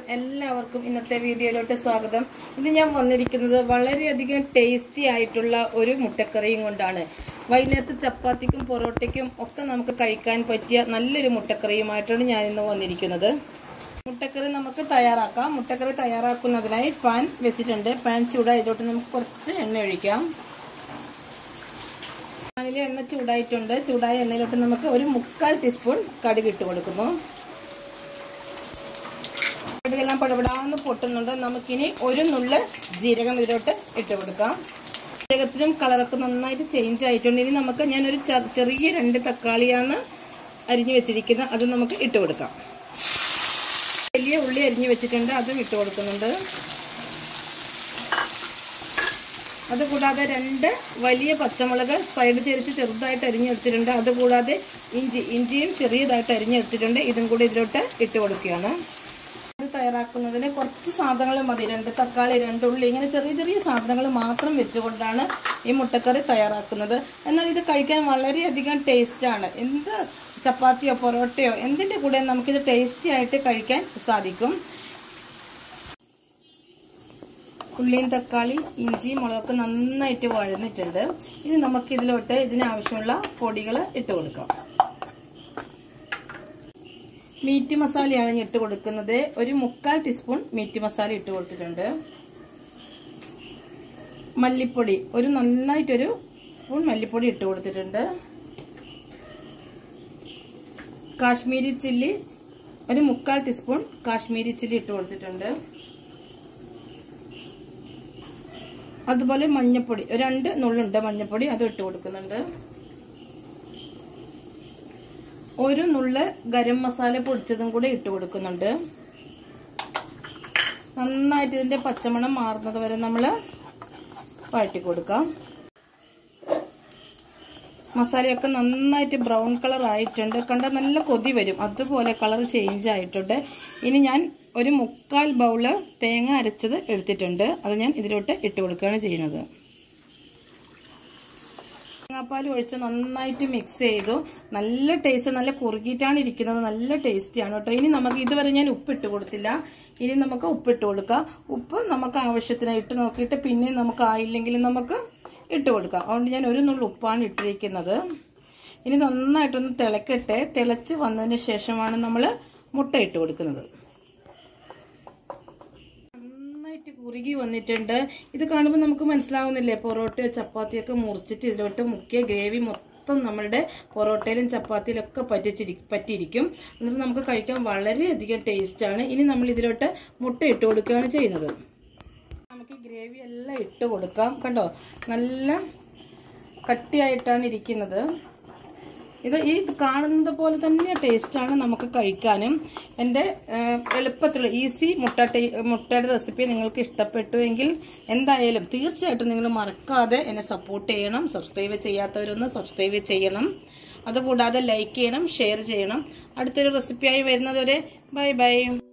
എല്ലാവർക്കും ഇന്നത്തെ വീഡിയോയിലോട്ട് സ്വാഗതം ഇത് ഞാൻ വന്നിരിക്കുന്നത് വളരെയധികം ടേസ്റ്റി ആയിട്ടുള്ള ഒരു മുട്ടക്കറിയും കൊണ്ടാണ് വൈകുന്നേരത്ത് ചപ്പാത്തിക്കും പൊറോട്ടയ്ക്കും ഒക്കെ നമുക്ക് കഴിക്കാൻ പറ്റിയ നല്ലൊരു മുട്ടക്കറിയുമായിട്ടാണ് ഞാൻ ഇന്ന് വന്നിരിക്കുന്നത് മുട്ടക്കറി നമുക്ക് തയ്യാറാക്കാം മുട്ടക്കറി തയ്യാറാക്കുന്നതിനായി പാൻ വെച്ചിട്ടുണ്ട് പാൻ ചൂടായതോട്ട് നമുക്ക് കുറച്ച് എണ്ണ ഒഴിക്കാം പാനിൽ എണ്ണ ചൂടായിട്ടുണ്ട് ചൂടായ എണ്ണയിലോട്ട് നമുക്ക് ഒരു മുക്കാൽ ടീസ്പൂൺ കടുക് ഇട്ട് കൊടുക്കുന്നു കടുകെല്ലാം പടപടാന്ന് പൊട്ടുന്നുണ്ട് നമുക്കിനി ഒരു നുള്ള് ജീരകം ഇതിലോട്ട് ഇട്ട് കൊടുക്കാം ജീരകത്തിനും കളറൊക്കെ നന്നായിട്ട് ചേഞ്ച് ആയിട്ടുണ്ട് ഇനി നമുക്ക് ഞാനൊരു ചെറിയ രണ്ട് തക്കാളിയാണ് അരിഞ്ഞു വെച്ചിരിക്കുന്നത് അത് നമുക്ക് ഇട്ട് കൊടുക്കാം വലിയ ഉള്ളി അരിഞ്ഞു വെച്ചിട്ടുണ്ട് അതും ഇട്ട് കൊടുക്കുന്നുണ്ട് അതുകൂടാതെ രണ്ട് വലിയ പച്ചമുളക് സൈഡ് ചെരിച്ച് ചെറുതായിട്ട് അരിഞ്ഞെടുത്തിട്ടുണ്ട് അതുകൂടാതെ ഇഞ്ചി ഇഞ്ചിയും ചെറിയതായിട്ട് അരിഞ്ഞെടുത്തിട്ടുണ്ട് ഇതും കൂടി ഇതിലോട്ട് ഇട്ട് കൊടുക്കുകയാണ് ഇത് തയ്യാറാക്കുന്നതിന് കുറച്ച് സാധനങ്ങൾ മതി രണ്ട് തക്കാളി രണ്ട് ഉള്ളി ഇങ്ങനെ ചെറിയ ചെറിയ സാധനങ്ങൾ മാത്രം വെച്ചുകൊണ്ടാണ് ഈ മുട്ടക്കറി തയ്യാറാക്കുന്നത് എന്നാൽ ഇത് കഴിക്കാൻ വളരെയധികം ടേസ്റ്റാണ് എന്ത് ചപ്പാത്തിയോ പൊറോട്ടയോ എന്തിൻ്റെ കൂടെ നമുക്കിത് ടേസ്റ്റി ആയിട്ട് കഴിക്കാൻ സാധിക്കും ഉള്ളിയും തക്കാളി ഇഞ്ചി മുളകൊക്കെ നന്നായിട്ട് വഴന്നിട്ടുണ്ട് ഇനി നമുക്ക് ഇതിലോട്ട് ഇതിനാവശ്യമുള്ള പൊടികൾ ഇട്ട് കൊടുക്കാം മീറ്റ് മസാലയാണ് ഞാൻ ഇട്ട് കൊടുക്കുന്നത് ഒരു മുക്കാൽ ടീസ്പൂൺ മീറ്റ് മസാല ഇട്ട് കൊടുത്തിട്ടുണ്ട് മല്ലിപ്പൊടി ഒരു നന്നായിട്ടൊരു സ്പൂൺ മല്ലിപ്പൊടി ഇട്ട് കൊടുത്തിട്ടുണ്ട് കാശ്മീരി ചില്ലി ഒരു മുക്കാൽ ടീസ്പൂൺ കാശ്മീരി ചില്ലി ഇട്ട് കൊടുത്തിട്ടുണ്ട് അതുപോലെ മഞ്ഞപ്പൊടി രണ്ട് നുള്ളുണ്ട് മഞ്ഞപ്പൊടി അത് ഇട്ട് കൊടുക്കുന്നുണ്ട് ഒരു നുള്ള് ഗരം മസാല പൊടിച്ചതും കൂടെ ഇട്ട് കൊടുക്കുന്നുണ്ട് നന്നായിട്ട് ഇതിൻ്റെ പച്ചമണം മാറുന്നത് വരെ നമ്മൾ വഴറ്റി കൊടുക്കാം മസാലയൊക്കെ നന്നായിട്ട് ബ്രൗൺ കളർ ആയിട്ടുണ്ട് കണ്ട നല്ല കൊതി വരും അതുപോലെ കളർ ചേഞ്ച് ആയിട്ടുണ്ട് ഇനി ഞാൻ ഒരു മുക്കാൽ ബൗള് തേങ്ങ അരച്ചത് എടുത്തിട്ടുണ്ട് അത് ഞാൻ ഇതിലോട്ട് ഇട്ട് കൊടുക്കുകയാണ് ചെയ്യുന്നത് തേങ്ങാപ്പാൽ ഒഴിച്ച് നന്നായിട്ട് മിക്സ് ചെയ്തു നല്ല ടേസ്റ്റ് നല്ല കുറുകിയിട്ടാണ് ഇരിക്കുന്നത് നല്ല ടേസ്റ്റിയാണ് കേട്ടോ ഇനി നമുക്ക് ഇതുവരെ ഞാൻ ഉപ്പിട്ട് കൊടുത്തില്ല ഇനി നമുക്ക് ഉപ്പിട്ട് കൊടുക്കാം ഉപ്പ് നമുക്ക് ആവശ്യത്തിന് ഇട്ട് നോക്കിയിട്ട് പിന്നെ നമുക്ക് ആയില്ലെങ്കിൽ നമുക്ക് ഇട്ട് കൊടുക്കാം അതുകൊണ്ട് ഞാൻ ഒരു നുള്ളു ഉപ്പാണ് ഇട്ടിരിക്കുന്നത് ഇനി നന്നായിട്ടൊന്ന് തിളക്കട്ടെ തിളച്ച് വന്നതിന് ശേഷമാണ് നമ്മൾ മുട്ട ഇട്ട് കൊടുക്കുന്നത് നന്നായിട്ട് കുറുകി വന്നിട്ടുണ്ട് ഇത് കാണുമ്പോൾ നമുക്ക് മനസ്സിലാവുന്നില്ലേ പൊറോട്ടയോ ചപ്പാത്തിയോ ഒക്കെ മുറിച്ചിട്ട് ഇതിലോട്ട് മുക്കിയ ഗ്രേവി മൊത്തം നമ്മളുടെ പൊറോട്ടയിലും ചപ്പാത്തിയിലും ഒക്കെ പറ്റിച്ചിരി പറ്റിയിരിക്കും എന്നിട്ട് നമുക്ക് കഴിക്കാൻ വളരെയധികം ടേസ്റ്റാണ് ഇനി നമ്മൾ ഇതിലോട്ട് മുട്ട ഇട്ട് കൊടുക്കുകയാണ് ചെയ്യുന്നത് നമുക്ക് ഗ്രേവി എല്ലാം ഇട്ട് കൊടുക്കാം കണ്ടോ നല്ല കട്ടിയായിട്ടാണ് ഇരിക്കുന്നത് ഇത് ഈ കാണുന്നത് പോലെ തന്നെ ടേസ്റ്റാണ് നമുക്ക് കഴിക്കാനും എൻ്റെ എളുപ്പത്തിലുള്ള ഈസി മുട്ട മുട്ടയുടെ റെസിപ്പി നിങ്ങൾക്ക് ഇഷ്ടപ്പെട്ടുവെങ്കിൽ എന്തായാലും തീർച്ചയായിട്ടും നിങ്ങൾ മറക്കാതെ എന്നെ സപ്പോർട്ട് ചെയ്യണം സബ്സ്ക്രൈബ് ചെയ്യാത്തവരൊന്ന് സബ്സ്ക്രൈബ് ചെയ്യണം അതുകൂടാതെ ലൈക്ക് ചെയ്യണം ഷെയർ ചെയ്യണം അടുത്തൊരു റെസിപ്പിയായി വരുന്നതുവരെ ബൈ ബൈ